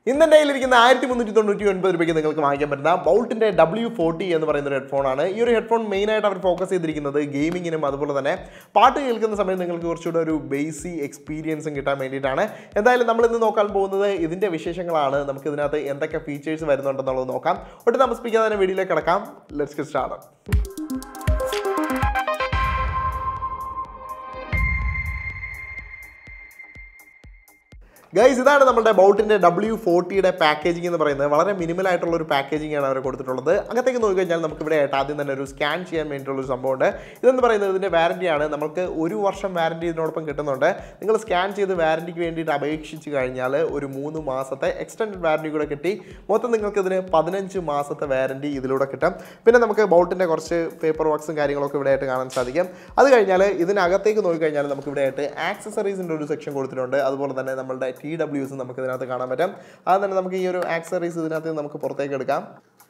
ഇന്ന് എൻ്റെ കയ്യിലിരിക്കുന്ന ആയിരത്തി മുന്നൂറ്റി തൊണ്ണൂറ്റി ഒൻപത് രൂപയ്ക്ക് നിങ്ങൾക്ക് വാങ്ങിക്കാൻ പറ്റുന്ന ബൗൾട്ടിൻ്റെ ഡബ്ല്യു ഫോർട്ടി എന്ന് പറയുന്ന ഒരു ഹെഡ്ഫോണാണ് ഈ ഒരു ഹെഡ്ഫോൺ മെയിനായിട്ട് അവർ ഫോക്കസ് ചെയ്തിരിക്കുന്നത് ഗെയിമിങ്ങിനും അതുപോലെ തന്നെ പാട്ട് കേൾക്കുന്ന സമയത്ത് നിങ്ങൾക്ക് കുറച്ചുകൂടെ ഒരു ബേസി എക്സ്പീരിയൻസും കിട്ടാൻ വേണ്ടിയിട്ടാണ് എന്തായാലും നമ്മൾ ഇന്ന് നോക്കാൻ പോകുന്നത് ഇതിൻ്റെ വിശേഷങ്ങളാണ് നമുക്ക് ഇതിനകത്ത് എന്തൊക്കെ ഫീച്ചേഴ്സ് വരുന്നുണ്ടെന്നുള്ളത് നോക്കാം ഒട്ടും താമസിപ്പിക്കാതെ തന്നെ വീഡിയോയിലേക്ക് കിടക്കാം ലെറ്റ്സ് ഗെറ്റ് സ്റ്റാർട്ട് ഗൈസ് ഇതാണ് നമ്മുടെ ബൗട്ടിൻ്റെ ഡബ്ല്യു ഫോർട്ടിയുടെ പാക്കേജിംഗ് എന്ന് പറയുന്നത് വളരെ മിനിമൽ ആയിട്ടുള്ള ഒരു പാക്കേജിംഗ് ആണ് അവർ കൊടുത്തിട്ടുള്ളത് അകത്തേക്ക് നോക്കിക്കഴിഞ്ഞാൽ നമുക്ക് ഇവിടെ ആയിട്ട് ആദ്യം തന്നെ ഒരു സ്കാൻ ചെയ്യാൻ വേണ്ടിയിട്ടുള്ള ഒരു സംഭവമുണ്ട് ഇതെന്ന് പറയുന്നത് ഇതിൻ്റെ വാറൻറ്റിയാണ് നമുക്ക് ഒരു വർഷം വാറൻറ്റി ഇതിനോടൊപ്പം കിട്ടുന്നുണ്ട് നിങ്ങൾ സ്കാൻ ചെയ്ത് വാറൻറ്റിക്ക് വേണ്ടിയിട്ട് അപേക്ഷിച്ച് കഴിഞ്ഞാൽ ഒരു മൂന്ന് മാസത്തെ എക്സ്റ്റൻഡ് വാറൻറ്റി കൂടെ കിട്ടി മൊത്തം നിങ്ങൾക്ക് ഇതിന് പതിനഞ്ച് മാസത്തെ വാറൻറ്റി ഇതിലൂടെ കിട്ടും പിന്നെ നമുക്ക് ബൗട്ടിൻ്റെ കുറച്ച് പേപ്പർ വർക്ക്സും കാര്യങ്ങളൊക്കെ ഇവിടെ ആയിട്ട് കാണാൻ സാധിക്കും അത് കഴിഞ്ഞാൽ ഇതിനകത്തേക്ക് നോക്കിക്കഴിഞ്ഞാൽ നമുക്ക് ഇവിടെ ആയിട്ട് ആക്സസറീസിൻ്റെ ഒരു സെക്ഷൻ കൊടുത്തിട്ടുണ്ട് അതുപോലെ തന്നെ നമ്മളുടെ ടി ഡബ്ല്യൂസ് നമുക്ക് ഇതിനകത്ത് കാണാൻ പറ്റും അത് തന്നെ നമുക്ക് ഈ ഒരു ആക്സസറീസ് ഇതിനകത്ത് നമുക്ക് പുറത്തേക്ക് എടുക്കാം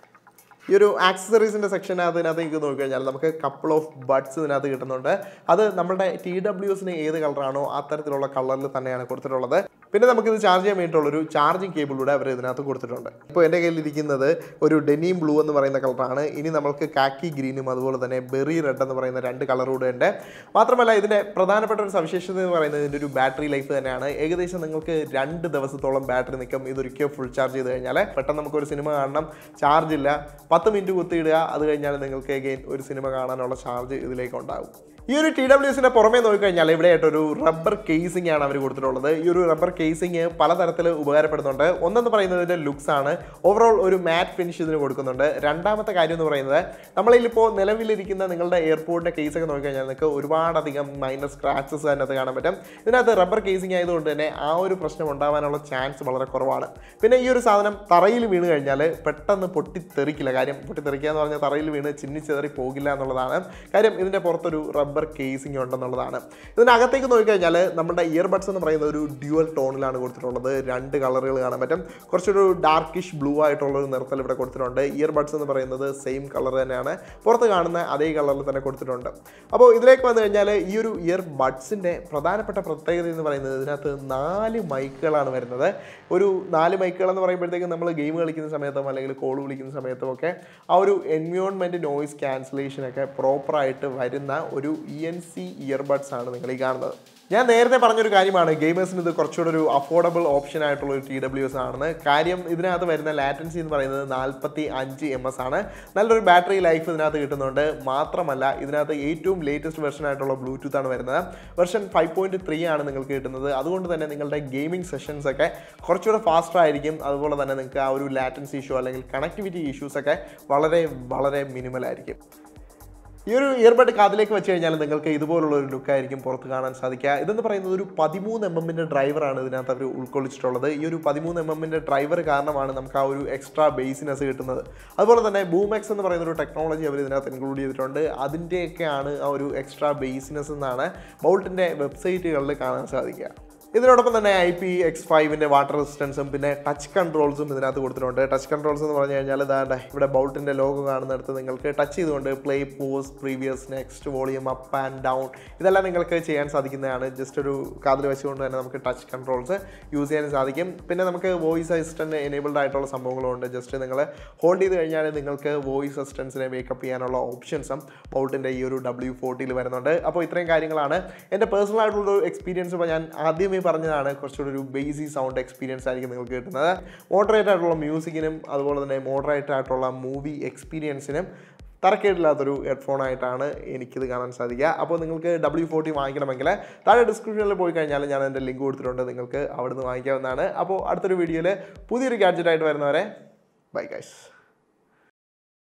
ഈ ഒരു ആക്സസറീസിൻ്റെ സെക്ഷനകത്ത് ഇതിനകത്ത് നിങ്ങൾക്ക് നോക്കിക്കഴിഞ്ഞാൽ നമുക്ക് കപ്പിൾ ഓഫ് ബഡ്സ് ഇതിനകത്ത് കിട്ടുന്നുണ്ട് അത് നമ്മുടെ ടി ഡബ്ല്യൂസിന് ഏത് കളറാണോ അത്തരത്തിലുള്ള കളറിൽ തന്നെയാണ് കൊടുത്തിട്ടുള്ളത് പിന്നെ നമുക്കിത് ചാർജ് ചെയ്യാൻ വേണ്ടിയിട്ടുള്ളൊരു ചാർജിങ് കേബിളൂടെ അവർ ഇതിനകത്ത് കൊടുത്തിട്ടുണ്ട് ഇപ്പോൾ എൻ്റെ കയ്യിൽ ഇരിക്കുന്നത് ഒരു ഡെനിയും ബ്ലൂ എന്ന് പറയുന്ന കളറാണ് ഇനി നമുക്ക് കാക്കി ഗ്രീനും അതുപോലെ തന്നെ ബെറി റെഡ് എന്ന് പറയുന്ന രണ്ട് കളറൂടെ ഉണ്ട് മാത്രമല്ല ഇതിൻ്റെ പ്രധാനപ്പെട്ട ഒരു സവിശേഷത എന്ന് പറയുന്നത് ഇതിൻ്റെ ഒരു ബാറ്ററി ലൈഫ് തന്നെയാണ് ഏകദേശം നിങ്ങൾക്ക് രണ്ട് ദിവസത്തോളം ബാറ്ററി നിൽക്കും ഇതൊരിക്കൽ ഫുൾ ചാർജ് ചെയ്ത് കഴിഞ്ഞാൽ പെട്ടെന്ന് നമുക്കൊരു സിനിമ കാണണം ചാർജ് ഇല്ല പത്ത് മിനിറ്റ് കുത്തിയിടുക അത് കഴിഞ്ഞാൽ നിങ്ങൾക്ക് അഗെയിൻ ഒരു സിനിമ കാണാനുള്ള ചാർജ് ഇതിലേക്ക് ഉണ്ടാകും ഈ ഒരു ടി ഡബ്ല്യൂസിന്റെ പുറമേ നോക്കിക്കഴിഞ്ഞാൽ ഇവിടെ ആയിട്ടൊരു റബ്ബർ കേസിംഗ് ആണ് അവർ കൊടുത്തിട്ടുള്ളത് ഈ ഒരു റബ്ബർ കേസിംഗ് പലതരത്തിൽ ഉപകാരപ്പെടുന്നുണ്ട് ഒന്നെന്ന് പറയുന്നതിന്റെ ലുക്സ് ആണ് ഓവറോൾ ഒരു മാറ്റ് ഫിനിഷ് ഇതിന് കൊടുക്കുന്നുണ്ട് രണ്ടാമത്തെ കാര്യം എന്ന് പറയുന്നത് നമ്മളിലിപ്പോൾ നിലവിലിരിക്കുന്ന നിങ്ങളുടെ എയർപോർട്ടിന്റെ കേസ് ഒക്കെ നോക്കിക്കഴിഞ്ഞാൽ നിങ്ങൾക്ക് ഒരുപാടധികം മൈനർ സ്ക്രാച്ചസ് അതിനകത്ത് കാണാൻ പറ്റും ഇതിനകത്ത് റബ്ബർ കേസിംഗ് ആയതുകൊണ്ട് തന്നെ ആ ഒരു പ്രശ്നം ഉണ്ടാവാനുള്ള ചാൻസ് വളരെ കുറവാണ് പിന്നെ ഈ ഒരു സാധനം തറയിൽ വീണ് കഴിഞ്ഞാൽ പെട്ടെന്ന് പൊട്ടിത്തെറിക്കില്ല കാര്യം പൊട്ടിത്തെറിക്കുക എന്ന് പറഞ്ഞാൽ തറയിൽ വീണ് ചിന്നിച്ചെതറി പോകില്ല എന്നുള്ളതാണ് കാര്യം ഇതിൻ്റെ പുറത്തൊരു റബ്ബർ കേസിംഗ് ഉണ്ടെന്നുള്ളതാണ് ഇതിനകത്തേക്ക് നോക്കിക്കഴിഞ്ഞാൽ നമ്മുടെ ഇയർബഡ്സ് എന്ന് പറയുന്ന ഒരു ഡ്യുവൽ ടോണിലാണ് കൊടുത്തിട്ടുള്ളത് രണ്ട് കളറുകൾ കാണാൻ പറ്റും കുറച്ചൊരു ഡാർക്കിഷ് ബ്ലൂ ആയിട്ടുള്ള ഒരു നിറത്തിൽ ഇവിടെ കൊടുത്തിട്ടുണ്ട് ഇയർബഡ്സ് എന്ന് പറയുന്നത് സെയിം കളർ തന്നെയാണ് പുറത്ത് കാണുന്ന അതേ കളറിൽ തന്നെ കൊടുത്തിട്ടുണ്ട് അപ്പോൾ ഇതിലേക്ക് വന്നു കഴിഞ്ഞാൽ ഈ ഒരു ഇയർ ബഡ്സിൻ്റെ പ്രധാനപ്പെട്ട പ്രത്യേകത എന്ന് പറയുന്നത് ഇതിനകത്ത് നാല് മൈക്കുകളാണ് വരുന്നത് ഒരു നാല് മൈക്കുകൾ എന്ന് പറയുമ്പോഴത്തേക്കും നമ്മൾ ഗെയിം കളിക്കുന്ന സമയത്തും അല്ലെങ്കിൽ കോൾ വിളിക്കുന്ന സമയത്തും ഒക്കെ ആ ഒരു എൻവയോൺമെൻറ്റ് നോയിസ് ക്യാൻസലേഷൻ ഒക്കെ പ്രോപ്പറായിട്ട് വരുന്ന ഒരു ഇ എൻ സി ഇയർബഡ്സ് ആണ് നിങ്ങൾ ഈ കാണുന്നത് ഞാൻ നേരത്തെ പറഞ്ഞൊരു കാര്യമാണ് ഗെയിമേഴ്സിന് ഇത് കുറച്ചുകൂടെ ഒരു അഫോർഡബിൾ ഓപ്ഷൻ ആയിട്ടുള്ള ഒരു ടി ഡബ്ല്യു എസ് ആണ് കാര്യം ഇതിനകത്ത് വരുന്ന ലാറ്റൻസി എന്ന് പറയുന്നത് നാൽപ്പത്തി അഞ്ച് എം എസ് ആണ് നല്ലൊരു ബാറ്ററി ലൈഫ് ഇതിനകത്ത് കിട്ടുന്നുണ്ട് മാത്രമല്ല ഇതിനകത്ത് ഏറ്റവും ലേറ്റസ്റ്റ് വെർഷൻ ആയിട്ടുള്ള ബ്ലൂടൂത്ത് ആണ് വരുന്നത് വെർഷൻ ഫൈവ് പോയിന്റ് ത്രീ ആണ് നിങ്ങൾക്ക് കിട്ടുന്നത് അതുകൊണ്ട് തന്നെ നിങ്ങളുടെ ഗെയിമിംഗ് സെഷൻസ് ഒക്കെ കുറച്ചുകൂടെ ഫാസ്റ്റർ ആയിരിക്കും അതുപോലെ തന്നെ നിങ്ങൾക്ക് ആ ഒരു ലാറ്റൻസി ഇഷ്യൂ അല്ലെങ്കിൽ കണക്ടിവിറ്റി ഇഷ്യൂസ് ഒക്കെ വളരെ വളരെ മിനിമൽ ആയിരിക്കും ഈ ഒരു ഇയർബഡ് കാതിലേക്ക് വെച്ച് കഴിഞ്ഞാൽ നിങ്ങൾക്ക് ഇതുപോലുള്ള ഒരു ലുക്കായിരിക്കും പുറത്ത് കാണാൻ സാധിക്കുക ഇതെന്ന് പറയുന്നത് ഒരു പതിമൂന്ന് എം എമ്മിൻ്റെ ഡ്രൈവറാണ് ഇതിനകത്ത് അവർ ഉൾക്കൊള്ളിച്ചിട്ടുള്ളത് ഈ ഒരു പതിമൂന്ന് എം എമ്മിൻ്റെ ഡ്രൈവർ കാരണമാണ് നമുക്ക് ആ ഒരു എക്സ്ട്രാ ബേസിനെസ് കിട്ടുന്നത് അതുപോലെ തന്നെ ബൂമെക്സ് എന്ന് പറയുന്ന ഒരു ടെക്നോളജി അവർ ഇതിനകത്ത് ഇൻക്ലൂഡ് ചെയ്തിട്ടുണ്ട് അതിൻ്റെയൊക്കെയാണ് ആ ഒരു എക്സ്ട്രാ ബേസിനെസ് എന്നാണ് ബൗൾട്ടിൻ്റെ വെബ്സൈറ്റുകളിൽ കാണാൻ സാധിക്കുക ഇതിനോടൊപ്പം തന്നെ ഐ പി എക്സ് ഫൈവിൻ്റെ വാട്ടർ റെസിസ്റ്റൻസും പിന്നെ ടച്ച് കൺട്രോൾസും ഇതിനകത്ത് കൊടുത്തിട്ടുണ്ട് ടച്ച് കൺട്രോൾസ് എന്ന് പറഞ്ഞു കഴിഞ്ഞാൽ ഇതാണ്ട് ഇവിടെ ബൗട്ടിൻ്റെ ലോഗോ കാണുന്നിടത്ത് നിങ്ങൾക്ക് ടച്ച് ചെയ്തുകൊണ്ട് play pause previous next volume up and down ഇതെല്ലാം നിങ്ങൾക്ക് ചെയ്യാൻ സാധിക്കുന്നതാണ് ജസ്റ്റ് ഒരു കാതിൽ വെച്ചുകൊണ്ട് തന്നെ നമുക്ക് ടച്ച് കൺട്രോൾസ് യൂസ് ചെയ്യാൻ സാധിക്കും പിന്നെ നമുക്ക് വോയിസ് അസിസ്റ്റൻറ്റ് എനേബിൾഡ് ആയിട്ടുള്ള സംഭവങ്ങളുണ്ട് ജസ്റ്റ് നിങ്ങൾ ഹോൾഡ് ചെയ്ത് കഴിഞ്ഞാൽ നിങ്ങൾക്ക് വോയിസ് അസിസ്റ്റൻസിനെ മേക്കപ്പ് ചെയ്യാനുള്ള ഓപ്ഷൻസും ബൗട്ടിൻ്റെ ഈ ഒരു ഡബ്ല്യു ഫോർട്ടിയിൽ വരുന്നുണ്ട് അപ്പോൾ ഇത്രയും കാര്യങ്ങളാണ് എൻ്റെ പേഴ്സണൽ ആയിട്ടുള്ള ഒരു എക്സ്പീരിയൻസ് ഇപ്പോൾ ഞാൻ ആദ്യമേ പറഞ്ഞതാണ് കുറച്ചുകൂടി ഒരു ബേസി സൗണ്ട് എക്സ്പീരിയൻസ് ആയിരിക്കും നിങ്ങൾക്ക് കിട്ടുന്നത് മോഡറേറ്റ് ആയിട്ടുള്ള മ്യൂസിക്കിനും അതുപോലെ തന്നെ മോഡറേറ്റ് ആയിട്ടുള്ള മൂവി എക്സ്പീരിയൻസിനും തരക്കേടില്ലാത്തൊരു ഹെഡ്ഫോൺ ആയിട്ടാണ് എനിക്കിത് കാണാൻ സാധിക്കുക അപ്പോൾ നിങ്ങൾക്ക് ഡബ്ല്യു ഫോർട്ടി വാങ്ങിക്കണമെങ്കിൽ താഴെ ഡിസ്ക്രിപ്ഷനിൽ പോയി കഴിഞ്ഞാൽ ഞാൻ എൻ്റെ ലിങ്ക് കൊടുത്തിട്ടുണ്ട് നിങ്ങൾക്ക് അവിടെ നിന്ന് വാങ്ങിക്കാവുന്നതാണ് അപ്പോൾ അടുത്തൊരു വീഡിയോയിൽ പുതിയൊരു ഗാഡ്ജറ്റ് ആയിട്ട് വരുന്നവരെ ബൈ ഗൈസ്